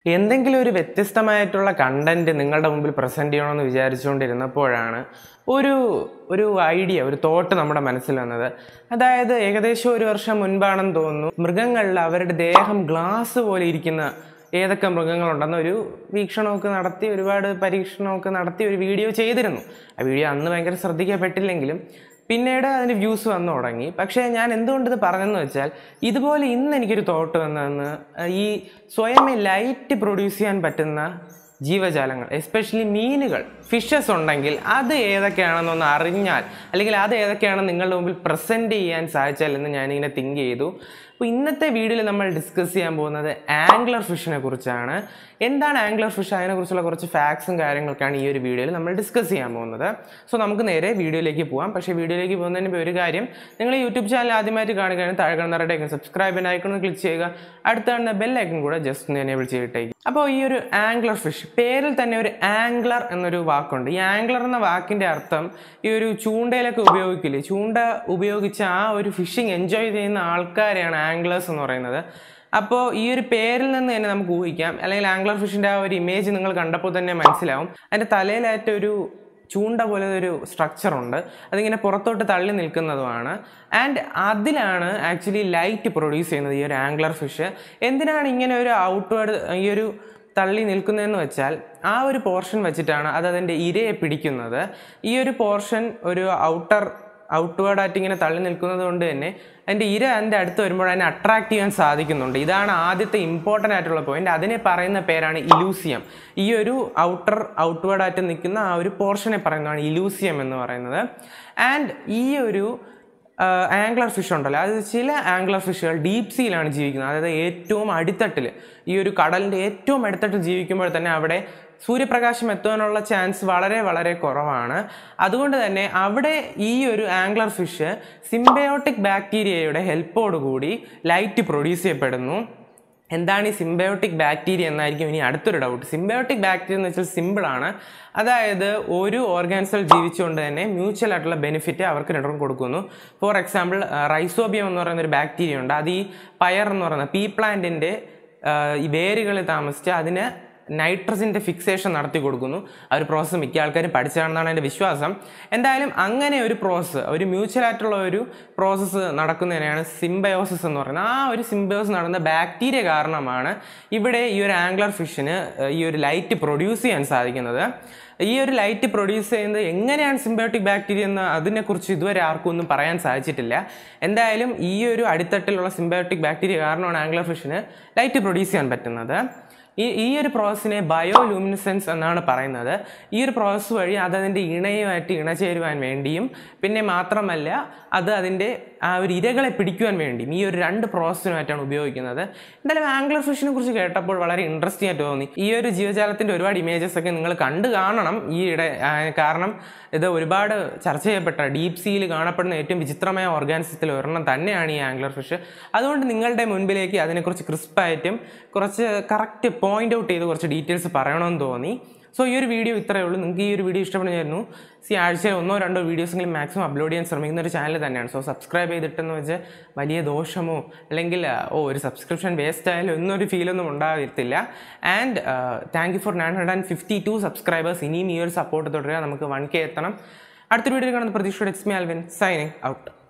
എന്തെങ്കിലും ഒരു വ്യത്യസ്തമായിട്ടുള്ള കണ്ടന്റ് നിങ്ങളുടെ മുമ്പിൽ പ്രസന്റ് ചെയ്യണമെന്ന് വിചാരിച്ചുകൊണ്ടിരുന്നപ്പോഴാണ് ഒരു ഒരു ഐഡിയ ഒരു തോട്ട് നമ്മുടെ മനസ്സിൽ വന്നത് അതായത് ഏകദേശം ഒരു വർഷം മുൻപാണെന്ന് തോന്നുന്നു മൃഗങ്ങളിൽ അവരുടെ ദേഹം ഗ്ലാസ് പോലെ ഇരിക്കുന്ന ഏതൊക്കെ മൃഗങ്ങളുണ്ടെന്ന് ഒരു വീക്ഷണമൊക്കെ നടത്തി ഒരുപാട് പരീക്ഷണമൊക്കെ നടത്തി ഒരു വീഡിയോ ചെയ്തിരുന്നു ആ വീഡിയോ അന്ന് ഭയങ്കര ശ്രദ്ധിക്കപ്പെട്ടില്ലെങ്കിലും പിന്നീട് അതിന് വ്യൂസ് വന്നു തുടങ്ങി പക്ഷേ ഞാൻ എന്തുകൊണ്ട് ഇത് പറഞ്ഞെന്ന് വെച്ചാൽ ഇതുപോലെ ഇന്ന് എനിക്കൊരു തോട്ട് വന്നതെന്ന് ഈ സ്വയമേ ലൈറ്റ് പ്രൊഡ്യൂസ് ചെയ്യാൻ പറ്റുന്ന ജീവജാലങ്ങൾ എസ്പെഷ്യലി മീനുകൾ ഫിഷസ് ഉണ്ടെങ്കിൽ അത് ഏതൊക്കെയാണെന്നൊന്ന് അറിഞ്ഞാൽ അല്ലെങ്കിൽ അത് ഏതൊക്കെയാണെന്ന് നിങ്ങളുടെ മുമ്പിൽ പ്രസൻറ്റ് ചെയ്യാൻ സാധിച്ചാൽ എന്ന് ഞാനിങ്ങനെ തിങ്ക് ചെയ്തു അപ്പോൾ ഇന്നത്തെ വീഡിയോയിൽ നമ്മൾ ഡിസ്കസ് ചെയ്യാൻ പോകുന്നത് ആംഗ്ലർ ഫിഷിനെ കുറിച്ചാണ് എന്താണ് ആംഗ്ലർ ഫിഷ് അതിനെക്കുറിച്ചുള്ള കുറച്ച് ഫാക്ട്സും കാര്യങ്ങളൊക്കെയാണ് ഈ ഒരു വീഡിയോയിൽ നമ്മൾ ഡിസ്കസ് ചെയ്യാൻ പോകുന്നത് സോ നമുക്ക് നേരെ വീഡിയോയിലേക്ക് പോകാം പക്ഷേ വീഡിയോയിലേക്ക് പോകുന്നതിന് മുമ്പ് ഒരു കാര്യം നിങ്ങൾ ഈ യൂട്യൂബ് ചാനൽ ആദ്യമായിട്ട് കാണുകയാണെങ്കിൽ താഴെ കാണുന്ന റെഡ് സബ്സ്ക്രൈബ് ഐക്കൺ ക്ലിക്ക് ചെയ്യുക അടുത്ത കാണുന്ന ബെൽ ഐക്കൺ കൂടെ ജസ്റ്റ് ഒന്ന് എനേബിൾ ചെയ്തിട്ടേക്ക് അപ്പോൾ ഈ ഒരു ആംഗ്ലർ ഫിഷ് പേരിൽ തന്നെ ഒരു ആംഗ്ലർ എന്നൊരു വാക്കുണ്ട് ഈ ആംഗ്ലർ എന്ന വാക്കിൻ്റെ അർത്ഥം ഈ ഒരു ചൂണ്ടയിലൊക്കെ ഉപയോഗിക്കില്ലേ ചൂണ്ട ഉപയോഗിച്ച് ആ ഒരു ഫിഷിംഗ് എൻജോയ് ചെയ്യുന്ന ആൾക്കാരെയാണ് ആംഗ്ലേഴ്സ് എന്ന് പറയുന്നത് അപ്പോൾ ഈ ഒരു പേരിൽ നിന്ന് തന്നെ നമുക്ക് ഊഹിക്കാം അല്ലെങ്കിൽ ആംഗ്ലർ ഫിഷിൻ്റെ ആ ഒരു ഇമേജ് നിങ്ങൾ കണ്ടപ്പോൾ തന്നെ മനസ്സിലാവും അതിൻ്റെ തലയിലായിട്ട് ഒരു ചൂണ്ട പോലെ ഒരു സ്ട്രക്ചറുണ്ട് അതിങ്ങനെ പുറത്തോട്ട് തള്ളി നിൽക്കുന്നതുമാണ് ആൻഡ് അതിലാണ് ആക്ച്വലി ലൈറ്റ് പ്രൊഡ്യൂസ് ചെയ്യുന്നത് ഈ ഒരു ആംഗ്ലർ ഫിഷ് എന്തിനാണ് ഇങ്ങനെ ഒരു ഔട്ട്വേർഡ് ഈ ഒരു തള്ളി നിൽക്കുന്നതെന്ന് വെച്ചാൽ ആ ഒരു പോർഷൻ വെച്ചിട്ടാണ് അത് അതിൻ്റെ ഇരയെ പിടിക്കുന്നത് ഈ ഒരു പോർഷൻ ഒരു ഔട്ടർ ഔട്ട്വേർഡായിട്ട് ഇങ്ങനെ തള്ളി നിൽക്കുന്നത് കൊണ്ട് തന്നെ അതിൻ്റെ ഇര അതിൻ്റെ അടുത്ത് വരുമ്പോൾ അതിനെ അട്രാക്ട് ചെയ്യാൻ സാധിക്കുന്നുണ്ട് ഇതാണ് ആദ്യത്തെ ഇമ്പോർട്ടൻ്റ് ആയിട്ടുള്ള പോയിന്റ് അതിനെ പറയുന്ന പേരാണ് ഇലൂസിയം ഈ ഒരു ഔട്ടർ ഔട്ട്വേർഡായിട്ട് നിൽക്കുന്ന ആ ഒരു പോർഷനെ പറയുന്നതാണ് ഇലൂസിയം എന്ന് പറയുന്നത് ആൻഡ് ഈ ഒരു ആംഗ്ലർ ഫിഷ് ഉണ്ടല്ലോ അത് ചില ആംഗ്ലർ ഫിഷുകൾ ഡീപ് സീലാണ് ജീവിക്കുന്നത് അതായത് ഏറ്റവും അടിത്തട്ടിൽ ഈ ഒരു കടലിൻ്റെ ഏറ്റവും അടിത്തട്ടിൽ ജീവിക്കുമ്പോൾ തന്നെ അവിടെ സൂര്യപ്രകാശം എത്തുവാനുള്ള ചാൻസ് വളരെ വളരെ കുറവാണ് അതുകൊണ്ട് തന്നെ അവിടെ ഈ ഒരു ആംഗ്ലർ ഫിഷ് സിംബയോട്ടിക് ബാക്ടീരിയയുടെ ഹെൽപ്പോടുകൂടി ലൈറ്റ് പ്രൊഡ്യൂസ് ചെയ്യപ്പെടുന്നു എന്താണ് ഈ സിംബയോട്ടിക് ബാക്ടീരിയ എന്നായിരിക്കും ഇനി അടുത്തൊരു ഡൗട്ട് സിംബയോട്ടിക് ബാക്ടീരിയ എന്ന് വെച്ചാൽ സിമ്പിളാണ് അതായത് ഒരു ഓർഗാൻസിൽ ജീവിച്ചുകൊണ്ട് തന്നെ മ്യൂച്വൽ ആയിട്ടുള്ള ബെനിഫിറ്റ് അവർക്ക് രണ്ടും കൊടുക്കുന്നു ഫോർ എക്സാമ്പിൾ റൈസോബിയം എന്ന് പറയുന്ന ഒരു ബാക്ടീരിയ ഉണ്ട് അത് ഈ പയർ എന്ന് പറയുന്ന പീ പ്ലാന്റിൻ്റെ ഈ വേരുകളിൽ താമസിച്ച് അതിന് നൈട്രസിൻ്റെ ഫിക്സേഷൻ നടത്തി കൊടുക്കുന്നു ആ ഒരു പ്രോസസ്സ് മിക്ക ആൾക്കാരും പഠിച്ചതാണെന്നാണ് എൻ്റെ വിശ്വാസം എന്തായാലും അങ്ങനെ ഒരു പ്രോസസ്സ് ഒരു മ്യൂച്വൽ ആയിട്ടുള്ള ഒരു പ്രോസസ്സ് നടക്കുന്നതിനെയാണ് സിംബയോസിസ് എന്ന് പറയുന്നത് ആ ഒരു സിംബയോസിസ് നടന്ന ബാക്ടീരിയ കാരണമാണ് ഇവിടെ ഈ ഒരു ആംഗ്ലർ ഫിഷിന് ഈ ഒരു ലൈറ്റ് പ്രൊഡ്യൂസ് ചെയ്യാൻ സാധിക്കുന്നത് ഈ ഒരു ലൈറ്റ് പ്രൊഡ്യൂസ് ചെയ്യുന്നത് എങ്ങനെയാണ് സിംബയോട്ടിക് ബാക്ടീരിയ എന്ന് അതിനെക്കുറിച്ച് ഇതുവരെ ആർക്കും ഒന്നും പറയാൻ സാധിച്ചിട്ടില്ല എന്തായാലും ഈ ഒരു അടിത്തട്ടിലുള്ള സിംബയോട്ടിക് ബാക്ടീരിയ കാരണമാണ് ആംഗ്ലർ ഫിഷിന് ലൈറ്റ് പ്രൊഡ്യൂസ് ചെയ്യാൻ പറ്റുന്നത് ഈ ഈ ഒരു പ്രോസസ്സിനെ ബയോലൂമിനിസെൻസ് എന്നാണ് പറയുന്നത് ഈ ഒരു പ്രോസസ്സ് വഴി അത് അതിൻ്റെ ഇണയുമായിട്ട് ഇണചേരുവാൻ വേണ്ടിയും പിന്നെ മാത്രമല്ല അത് അതിൻ്റെ ആ ഒരു ഇരകളെ പിടിക്കുവാൻ വേണ്ടിയും ഈ ഒരു രണ്ട് പ്രോസസ്സിനുമായിട്ടാണ് ഉപയോഗിക്കുന്നത് എന്തായാലും ആംഗ്ലർ ഫിഷിനെ കുറിച്ച് കേട്ടപ്പോൾ വളരെ ഇൻട്രസ്റ്റിംഗ് ആയിട്ട് തോന്നി ഈ ഒരു ജീവജാലത്തിൻ്റെ ഒരുപാട് ഇമേജസ് ഒക്കെ നിങ്ങൾ കണ്ടു കാണണം ഈ ഇടെ കാരണം ഇത് ഒരുപാട് ചർച്ച ചെയ്യപ്പെട്ട ഡീപ് സീയിൽ കാണപ്പെടുന്ന ഏറ്റവും വിചിത്രമായ ഓർഗാനിസത്തിൽ ഒരെണ്ണം തന്നെയാണ് ഈ ആംഗ്ലർ ഫിഷ് അതുകൊണ്ട് നിങ്ങളുടെ മുൻപിലേക്ക് അതിനെക്കുറിച്ച് ക്രിസ്പായിട്ടും കുറച്ച് കറക്റ്റ് പോയിന്റ് ഔട്ട് ചെയ്ത് കുറച്ച് ഡീറ്റെയിൽസ് പറയണമെന്ന് തോന്നി സോ ഈ ഒരു വീഡിയോ ഇത്രയേ ഉള്ളൂ നിങ്ങൾക്ക് ഈ ഒരു വീഡിയോ ഇഷ്ടപ്പെടുന്നതായിരുന്നു സി ആഴ്ചയിൽ ഒന്നോ രണ്ടോ വീഡിയോസെങ്കിലും മാക്സിമം അപ്ലോഡ് ചെയ്യാൻ ശ്രമിക്കുന്ന ഒരു ചാനൽ തന്നെയാണ് സോ സബ്സ്ക്രൈബ് ചെയ്തിട്ടെന്ന് വെച്ച് വലിയ ദോഷമോ അല്ലെങ്കിൽ ഓ ഒരു സബ്സ്ക്രിപ്ഷൻ വേസ്റ്റ് ആയാലും എന്നൊരു ഫീലൊന്നും ഉണ്ടാകത്തില്ല and thank you for nine hundred and fifty two subscribers ഇനിയും ഈ ഒരു സപ്പോർട്ട് തുടരുക നമുക്ക് വൺ കെ എത്തണം അടുത്തൊരു വീഡിയോ കാണുന്ന പ്രതീക്ഷയുടെ എക്സ്മി ആൽവിൻ സൈനിങ് ഔട്ട്